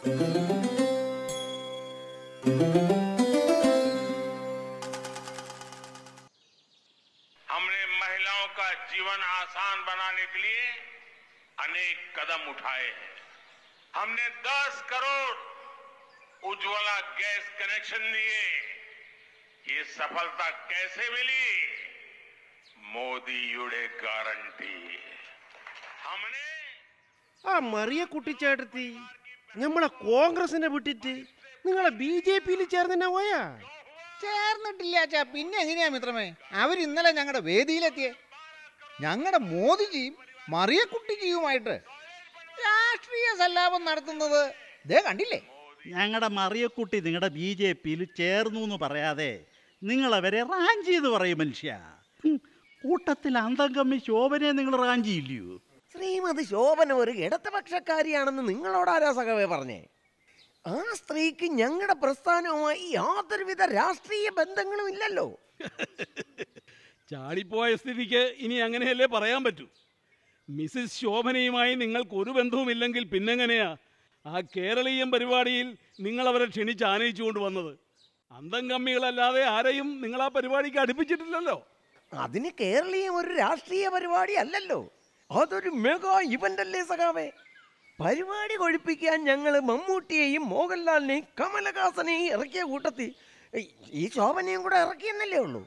हमने महिलाओं का जीवन आसान बनाने के लिए अनेक कदम उठाए हैं हमने 10 करोड़ उज्ज्वला गैस कनेक्शन दिए ये सफलता कैसे मिली മോദിയുടെ ഗ്യാരണ്ടി हमने ആ മറിയ കുട്ടിച്ചേട്ടത്തി നമ്മളെ കോൺഗ്രസിനെ വിട്ടിട്ട് നിങ്ങളെ ബി ജെ പിയിൽ ചേർന്നെ പോയാ ചേർന്നിട്ടില്ല അച്ഛാ പിന്നെ എങ്ങനെയാ മിത്രമേ അവർ ഇന്നലെ ഞങ്ങളുടെ വേദിയിലെത്തിയേ ഞങ്ങളുടെ മോദിജിയും മറിയക്കുട്ടിജിയുമായിട്ട് രാഷ്ട്രീയ സല്ലാപം നടത്തുന്നത് ദേ കണ്ടില്ലേ ഞങ്ങളുടെ മറിയക്കുട്ടി നിങ്ങളുടെ ബി ജെ പിയിൽ ചേർന്നു എന്ന് പറയാതെ നിങ്ങളവരെ റാഞ്ചി എന്ന് പറയും മനുഷ്യ ഹും, കൂട്ടത്തിൽ അന്തം കമ്മി ശോഭനെ നിങ്ങൾ റാഞ്ചിയില്ലയോ ശ്രീമതി ശോഭന ഒരു ഇടതുപക്ഷക്കാരിയാണെന്ന് നിങ്ങളോടാരാ സഖവേ പറഞ്ഞേ ആ സ്ത്രീക്ക് ഞങ്ങളുടെ പ്രസ്ഥാനവുമായി യാതൊരുവിധ രാഷ്ട്രീയ ബന്ധങ്ങളും ഇല്ലല്ലോ ചാടിപ്പോയ സ്ഥിതിക്ക് ഇനി അങ്ങനെയല്ലേ പറയാൻ പറ്റൂ മിസ്സിസ് ശോഭനയുമായി നിങ്ങൾക്ക് ഒരു ബന്ധവുമില്ലെങ്കിൽ പിന്നെങ്ങനെയാ ആ കേരളീയം പരിപാടിയിൽ നിങ്ങൾ അവരെ ക്ഷണിച്ച് ആനയിച്ചുകൊണ്ട് വന്നത് അന്തം കമ്മികളല്ലാതെ ആരെയും നിങ്ങൾ ആ പരിപാടിക്ക് അടുപ്പിച്ചിട്ടില്ലല്ലോ അതിന് കേരളീയം ഒരു രാഷ്ട്രീയ പരിപാടി അല്ലല്ലോ അതൊരു മെഗാ ഇവന്റ് അല്ലേ സഖാവേ പരിപാടി കൊഴിപ്പിക്കാൻ ഞങ്ങൾ മമ്മൂട്ടിയെയും മോഹൻലാലിനെയും കമലഹാസനെയും ഇറക്കിയ കൂട്ടത്തിൽ ഈ ശോഭനയും കൂടെ ഇറക്കിയെന്നല്ലേ ഉള്ളൂ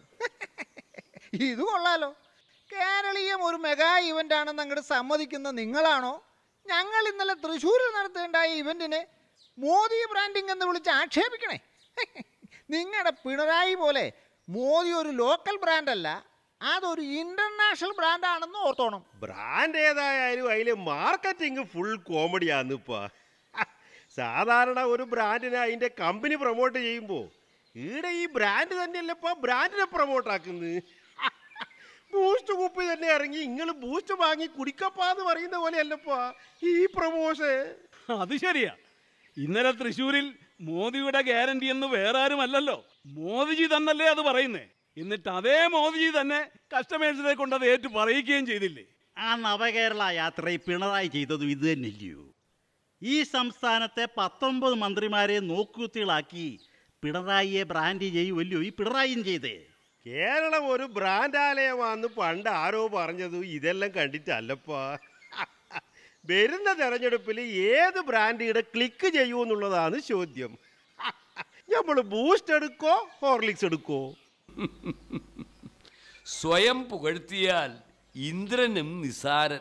ഇത് കൊള്ളാലോ കേരളീയം ഒരു മെഗാ ഇവന്റ് ആണെന്ന് അങ്ങോട്ട് സമ്മതിക്കുന്ന നിങ്ങളാണോ ഞങ്ങൾ ഇന്നലെ തൃശ്ശൂരിൽ നടത്തേണ്ടായ ഇവന്റിനെ മോദി ബ്രാൻഡിംഗ് എന്ന് വിളിച്ച് ആക്ഷേപിക്കണേ നിങ്ങളുടെ പിണറായി പോലെ മോദി ഒരു ലോക്കൽ ബ്രാൻഡല്ല അതൊരു ഇന്റർനാഷണൽ ബ്രാൻഡാണെന്ന് ഓർത്തോണം ബ്രാൻഡ് ഏതായാലും അതിൽ മാർക്കറ്റിംഗ് ഫുൾ കോമഡിയാന്ന് ഇപ്പൊ സാധാരണ ഒരു ബ്രാൻഡിനെ അതിന്റെ കമ്പനി പ്രൊമോട്ട് ചെയ്യുമ്പോൾ ഈടെ ഈ ബ്രാൻഡ് തന്നെയല്ലേ ഇപ്പൊ ബ്രാൻഡിനെ പ്രൊമോട്ട് ആക്കുന്നത് ബൂസ്റ്റ് കുപ്പി തന്നെ ഇറങ്ങി നിങ്ങൾ ബൂസ്റ്റ് വാങ്ങി കുടിക്കപ്പാന്ന് പറയുന്ന പോലെയല്ലപ്പാ ഈ പ്രൊമോഷൻ അത് ശരിയാ ഇന്നലെ തൃശ്ശൂരിൽ മോദിയുടെ ഗ്യാരണ്ടി എന്ന് വേറെ ആരുമല്ലല്ലോ മോദിജി തന്നല്ലേ അത് പറയുന്നേ എന്നിട്ട് അതേ മോദിജി തന്നെ കസ്റ്റമേഴ്സിനെ കൊണ്ട് അത് ഏറ്റു പറയിക്കുകയും ചെയ്തില്ലേ ആ നവകേരള യാത്രയിൽ പിണറായി ചെയ്തതും ഇത് തന്നെയല്ലയോ ഈ സംസ്ഥാനത്തെ പത്തൊമ്പത് മന്ത്രിമാരെ നോക്കുകുത്തികളാക്കി പിണറായിയെ ബ്രാൻഡ് ചെയ്യുമല്ലോ ഈ പിണറായിയും ചെയ്തേ കേരളം ഒരു ബ്രാൻഡാലയമാണെന്ന് പണ്ട് ആരോ പറഞ്ഞത് ഇതെല്ലാം കണ്ടിട്ടല്ലപ്പാ വരുന്ന തെരഞ്ഞെടുപ്പിൽ ഏത് ബ്രാൻഡിയുടെ ക്ലിക്ക് ചെയ്യൂ എന്നുള്ളതാണ് ചോദ്യം നമ്മൾ ബൂസ്റ്റ് എടുക്കോ ഹോർലിക്സ് എടുക്കോ സ്വയം പുകഴ്ത്തിയാൽ ഇന്ദ്രനും നിസാരൻ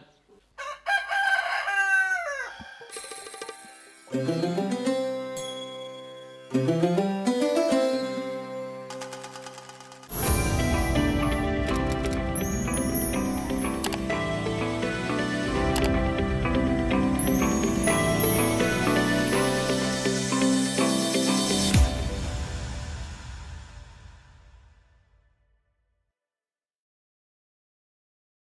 ആ